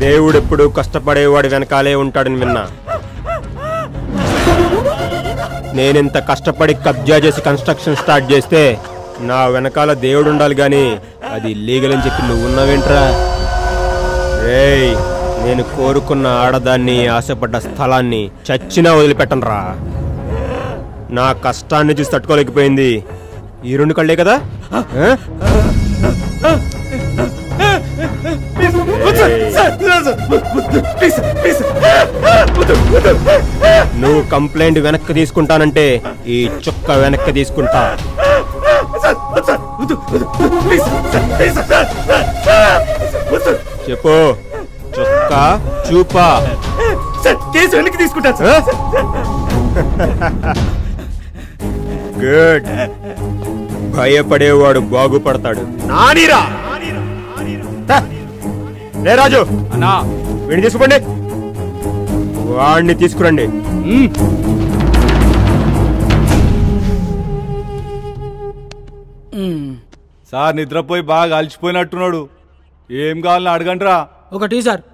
దేవుడు ఎప్పుడు కష్టపడేవాడు వెనకాలే ఉంటాడని విన్నా నేనింత కష్టపడి కబ్జా చేసి కన్స్ట్రక్షన్ స్టార్ట్ చేస్తే నా వెనకాల దేవుడు ఉండాలి గాని అది లీగల్ అని చెప్పి నువ్వు ఉన్నావేంట్రా రేయ్ నేను కోరుకున్న ఆడదాన్ని ఆశపడ్డ స్థలాన్ని చచ్చినా వదిలిపెట్టనురా నా కష్టాన్ని చూసి తట్టుకోలేకపోయింది ఈ రెండు కళ్ళే కదా ఆ? నువ్వు కంప్లైంట్ వెనక్కి తీసుకుంటానంటే ఈ చుక్క వెనక్కి తీసుకుంటా చెప్పు చుక్క చూపా కేసు వెనక్కి తీసుకుంటాను సార్ గుడ్ భయపడేవాడు బాగుపడతాడు నానీరా హ! లే రాజు అన్నా వీడిని తీసుకోండి వాడిని తీసుకురండి సార్ నిద్రపోయి బాగా అలసిపోయినట్టున్నాడు ఏం కావాలని అడగండిరా ఒక టీ సార్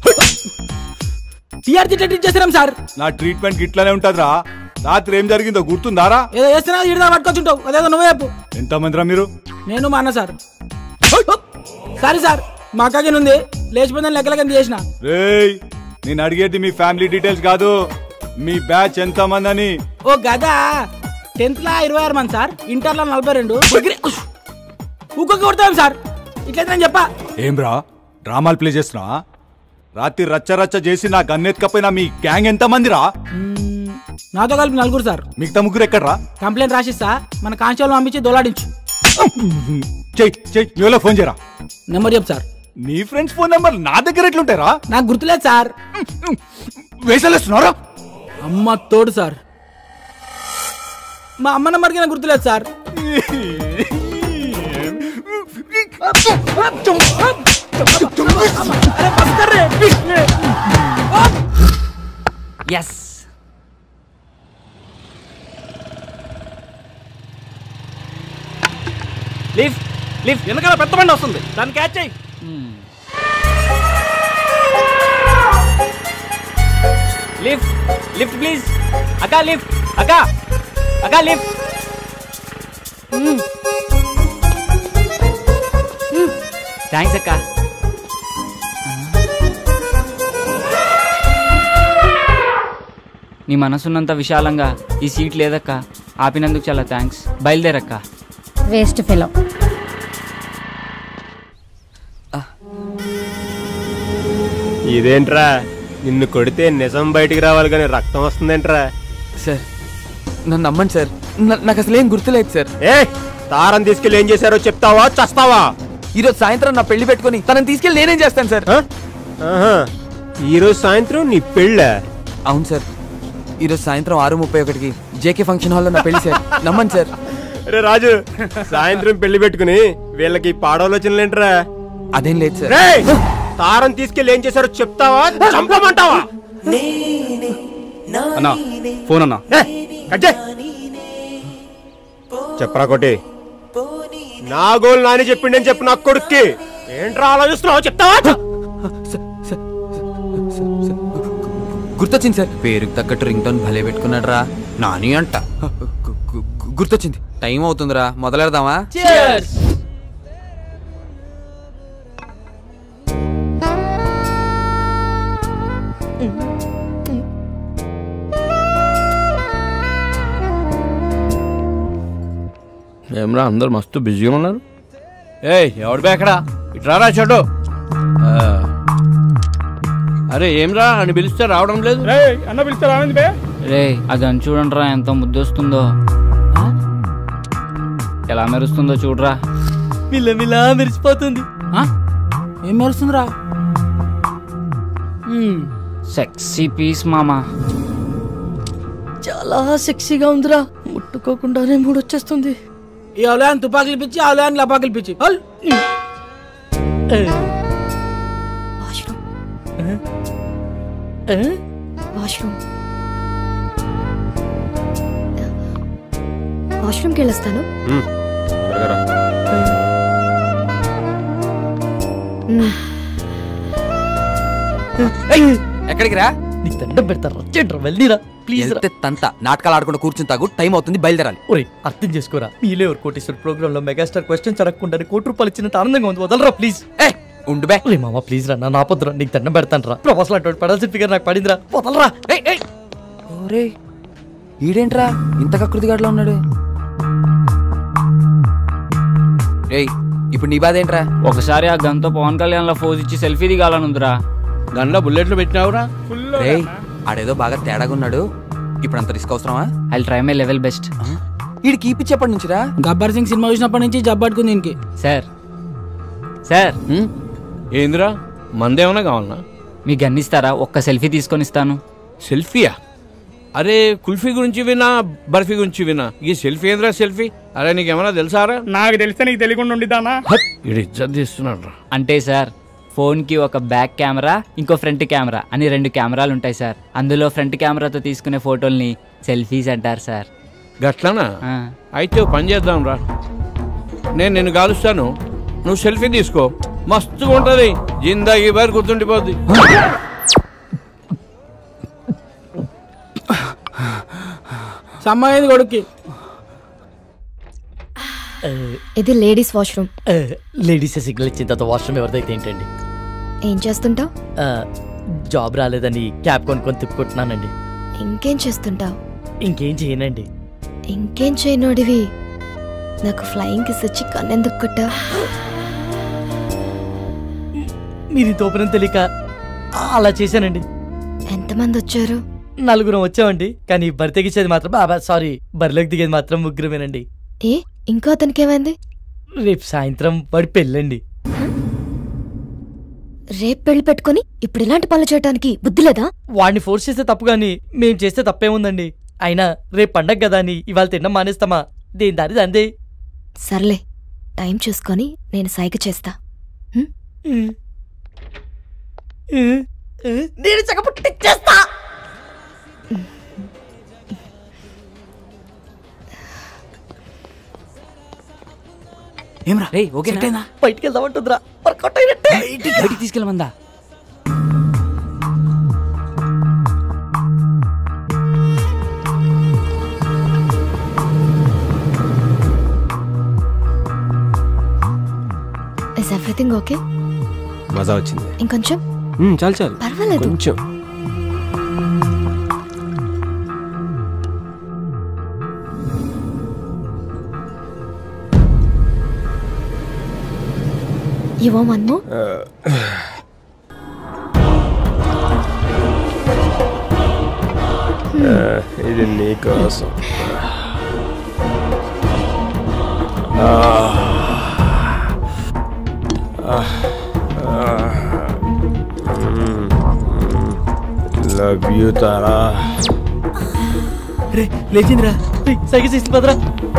టీఆర్జీ ట్రీట్ చేస్తున్నాం సార్ నా ట్రీట్మెంట్ ఇట్లానే ఉంటుందిరా రాత్రి ఏం జరిగిందో గుర్తుందారా ఏదో చేస్తున్నా ఇడిదా పట్టుకొచ్చుంటావు అదేదో నువ్వే చెప్పు ఎంతమందిరా మీరు నేను మా అన్న సార్ సారీ సార్ మా అక్కకి ఉంది లేచిపోయిందని లెక్కలకి చేసిన రేయ్ నేను అడిగేది మీ ఫ్యామిలీ డీటెయిల్స్ కాదు మీ బ్యాచ్ ఎంతమంది అని ఓ గదా టెన్త్ లా ఇరవై ఆరు మంది సార్ ఇంటర్ లో నలభై రెండు డిగ్రీ ఊకొక కొడతాం సార్ ఇట్లయితే నేను చెప్పా ఏం రా డ్రామాలు ప్లే చేస్తున్నావా రాత్రి రచ్చ రచ్చ చేసి నా గన్నెత్తుకపోయిన మీ గ్యాంగ్ ఎంతమందిరా మ్మ్, నాతో కలిపి నలుగురు సార్ మిగతా ముగ్గురు ఎక్కడ్రా కంప్లైంట్ రాసిస్తా మన కానిస్టేబుల్ పంపించి దొలాడించు చెయ్ చెయ్ ఎవరో ఫోన్ చేయరా నెంబర్ చెప్పు సార్ నీ ఫ్రెండ్స్ ఫోన్ నెంబర్ నా దగ్గర ఎట్లుంటారా నాకు గుర్తులేదు సార్ వేసలేస్తున్నారా అమ్మ తోడు సార్ మా అమ్మ నెంబర్కి నాకు గుర్తులేదు సార్ అరే, బస్కర్ రే. ఎస్ లిఫ్ట్ లిఫ్ట్ వెనకాల పెద్ద బండి వస్తుంది దాన్ని క్యాచ్ అయ్యి లిఫ్ట్ లిఫ్ట్ ప్లీజ్ అక్క లిఫ్ట్ అక్క అక్క లిఫ్ట్ థ్యాంక్స్ అక్క నీ మనసున్నంత విశాలంగా ఈ సీట్ లేదక్క ఆపినందుకు చాలా థ్యాంక్స్ బయలుదేరక్క వేస్ట్ ఫెలో ఇదేంట్రా నిన్ను కొడితే నిజం బయటికి రావాలి కానీ రక్తం వస్తుందేంట్రా సార్ నన్ను నమ్మండి సార్ నా- నాకు అసలు ఏం గుర్తులేదు సార్ ఏ తారం తీసుకెళ్ళి ఏం చేశారో చెప్తావా చస్తావా ఈరోజు సాయంత్రం నా పెళ్లి పెట్టుకొని తనని తీసుకెళ్ళి నేనేం చేస్తాను సార్ ఆ? ఆహా. ఈరోజు సాయంత్రం నీ పెళ్ళ అవును సార్ ఈరోజు సాయంత్రం ఆరు ముప్పై ఒకటికి జేకే ఫంక్షన్ హాల్లో నా పెళ్లి సార్ నమ్మండి సార్ రే రాజు సాయంత్రం పెళ్లి పెట్టుకుని వీళ్ళకి పాడవలోచనలేంట్రా అదేం లేదు సార్ రే తారం తీసుకెళ్ళి ఏం చేశారో చెప్తావా చంపమంటావా అన్నా ఫోన్ అన్నా ఏ, కట్ చేయ్. చెప్పరా కొట్టి నా గోల్ నాని చెప్పిండని చెప్పు నా కొడుక్కి ఏంట్రా ఆలోచిస్తున్నావు చెప్తావా గుర్తొచ్చింది సార్ పేరుకి తగ్గట్టు రింగ్ టోన్ భలే పెట్టుకున్నాడు రా నాని అంట గు- గు- గు- గుర్తొచ్చింది టైం అవుతుందిరా మొదలెడదామా ఏమరా అందరు మస్తు బిజీగా ఉన్నారు ఏయ్ ఎవడు బేకడా ఇట్రారా చెడు అరే ఏమ్రా అని పిలిస్తే రావడం లేదు అన్న పిలిస్తే రావింది బే రే అది అని చూడండిరా ఎంత ముద్దొస్తుందో ఆ? ఎలా మెరుస్తుందో చూడరా మిల్లమిలా మెరిసిపోతుంది ఆ? ఏం మెరుస్తుందిరా సెక్సీ పీస్ మామా చాలా సెక్సీగా ఉందిరా ముట్టుకోకుండానే మూడొచ్చేస్తుంది ఈ అవలయాన్ని తుపాకులు పిచ్చి ఆ అవలయాన్ని లపాకులు పిచ్చి హల్. వాష్రూమ్ వాష్రూమ్ వాష్రూమ్కి వెళ్ళొస్తాను ఉమ్, త్వరగా రా. మ్మ్. ఏయ్, ఎక్కడికి రా నీకు దండం పెడతారా వచ్చేట్రా వెళ్ళిరా ప్లీజ్ రా వెళ్తే తంత నాటకాలు ఆడకుండా కూర్చుని తాగు టైం అవుతుంది బయలుదేరాలి ఒరే అర్థం చేసుకోరా మీలే ఎవరు కోటేశ్వర ప్రోగ్రామ్ లో మెగాస్టార్ క్వశ్చన్స్ అడగకుండా కోటి రూపాయలు ఇచ్చినంత ఆనందంగా ఉంది వదలరా ప్లీజ్ ఏ ఉండు బే ఒరే మామ ప్లీజ్ రా నా నాపొద్దురా నీకు దండం పెడతాను రా ప్రొఫెసర్ అటువంటి పడాల్సిన ఫిగర్ నాకు పడిందిరా వదలరా ఏయ్, ఏయ్. ఓరే ఈడేంట్రా ఇంత కకృతిగాడులో ఉన్నాడు ఏయ్ ఇప్పుడు నీ బాధ ఏంట్రా ఒకసారి ఆ గన్తో పవన్ కళ్యాణ్ లో ఫోజ్ ఇచ్చి సెల్ఫీ దిగాలనుందిరా గండ్ల బుల్లెట్లు పెట్టినావురా రేయ్ ఆడేదో బాగా తేడాగా ఉన్నాడు ఇప్పుడు అంత రిస్క్ అవసరమా I try my level best వీడికి కీపిచ్చేప్పటి నుంచిరా గబ్బర్ సింగ్ సినిమా చూసినప్పటి నుంచి జబ్బు పట్టుకుంది దీనికి సార్ సార్ ఉం? ఏందిరా మందేమన్నా కావాలనా మీ గన్ ఇస్తారా ఒక్క సెల్ఫీ తీసుకొని ఇస్తాను సెల్ఫీయా అరే కుల్ఫీ గురించి వినా బర్ఫీ గురించి వినా ఈ సెల్ఫీ ఏందిరా సెల్ఫీ అరే నీకేమన్నా తెలుసారా నాకు తెలిస్తే నీకు తెలియకుండా ఉండిద్దానా ఇది ఇజ్జత్ తీస్తున్నాడు రా అంటే సార్ ఫోన్కి ఒక బ్యాక్ కెమెరా ఇంకో ఫ్రంట్ కెమెరా అని రెండు కెమెరాలు ఉంటాయి సార్ అందులో ఫ్రంట్ కెమెరాతో తీసుకునే ఫోటోల్ని సెల్ఫీస్ అంటారు సార్ గట్లనా ఆ. అయితే ఓ పని చేద్దాం రా నేను నిన్ను కాలుస్తాను నువ్వు సెల్ఫీ తీసుకో మస్తుగా ఉంటది జిందాగీ బారి గుర్తుండిపోద్ది సమ్మయ్యేది కొడుక్కి ఇది లేడీస్ వాష్రూమ్ లేడీస్ సిగ్నల్ ఇచ్చిన తర్వాత వాష్రూమ్ ఎవరిదైతే ఏంటండి ఏం చేస్తుంటావు ఆ, జాబ్ రాలేదని క్యాబ్ కొనుక్కొని తిప్పుకుంటున్నానండి ఇంకేం చేస్తుంటావు ఇంకేం చేయనండి ఇంకేం చేయనోడివి నాకు ఫ్లయింగ్ కిస్ వచ్చి కన్నెందుకు కొట్టా మీరు ఇంత ఓపెన్ తెలియక అలా చేశానండి ఎంతమంది వచ్చారు నలుగురం వచ్చామండి కానీ బరి తెగించేది మాత్రం బాబా సారీ బరిలోకి దిగేది మాత్రం ముగ్గురమేనండి ఏ ఇంకో అతనికి ఏమైంది రేపు సాయంత్రం వాడి పెళ్ళండి రేపు పెళ్లి పెట్టుకొని ఇప్పుడు ఇలాంటి పనులు చేయడానికి బుద్ధి లేదా వాడిని ఫోర్స్ చేస్తే తప్పు కానీ మేం చేస్తే తప్పేముందండి అయినా రేపు పండగ కదా అని ఇవాళ తినడం మానేస్తామా దేని దారి దందే సర్లే టైం చూసుకొని నేను సైగ చేస్తా నేను చక్కపుట్టిచ్చేస్తా ఏమ్రా రేయ్ ఓకేనా బయటికి వెళ్దామంటుందిరా వర్కౌట్ అయినట్టే బయటికి తీసుకెళ్ళమందా ఇస్ ఎవ్రీథింగ్ ఓకే మజా వచ్చింది ఇంకొంచెం ఉమ్, చాలు చాలు పర్వాలేదు కొంచెం యు వాంట్ వన్ మోర్ ఇది నీకోసం లవ్ యూ తారా రే లేచిందిరా రే, సైకిల్ చేసి పదరా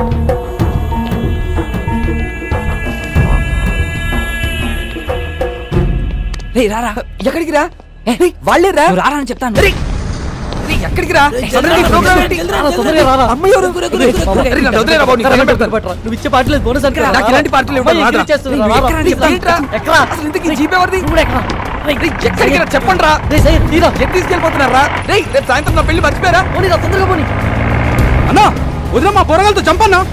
రేయ్ రారా ఎక్కడికి రా రేయ్, వాళ్ళే రా నువ్వు రారా అని చెప్తాను రేయ్, రేయ్, ఎక్కడికి రా సడన్గా ఈ ప్రోగ్రామ్ ఏంటి? రారా, తొందరగా రారా. అమ్మ ఎవరు? రేయ్, రేయ్, నన్ను వదిలేరా బాబు, నీకు దండం పెడతాను. నువ్వు ఇచ్చే పాటలేదు బోనస్ అనుకో నాకు ఇలాంటి పార్టీలు ఇవ్వడం రాదా? చేస్తున్నా రేయ్, ఎక్కరా నీ ఫ్లైట్ రా? అసలు ఇంతకీ జీప్ ఎవరిది? రేయ్, ఎక్కడికి రా? చెప్పండి రా ఎటు తీసుకెళ్ళిపోతున్నారా రేయ్ రేపు సాయంత్రం నా పెళ్లి మర్చిపోయారా తొందరగా పోనీ అన్నా వదిన మా పొరగాలతో చంపన్నా